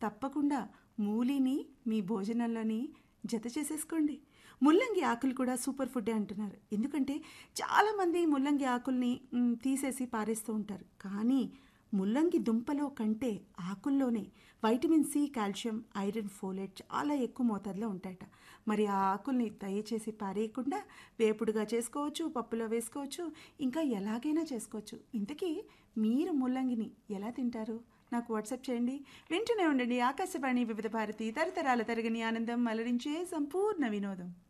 తప్పకుండా మూలిని మీ భోజనంలోని జత చేసేసుకోండి ముల్లంగి ఆకులు కూడా సూపర్ ఫుడ్డే అంటున్నారు ఎందుకంటే చాలామంది ముల్లంగి ఆకుల్ని మ్, తీసేసి పారేస్తూ ఉంటారు కానీ ముల్లంగి దుంపలో కంటే ఆకుల్లోనే vitamin C calcium iron folate చాలా ఎక్కువ మోతాదులో ఉంటాయట మరి ఆ ఆకుల్ని దయచేసి పారేయకుండా వేపుడుగా చేసుకోవచ్చు పప్పులో వేసుకోవచ్చు ఇంకా ఎలాగైనా చేసుకోవచ్చు ఇంతకీ మీరు ముల్లంగిని ఎలా తింటారు నాకు వాట్సాప్ చేయండి వింటూనే ఉండండి ఆకాశవాణి వివిధ భారతి తరతరాల తరగని ఆనందం అలరించే సంపూర్ణ వినోదం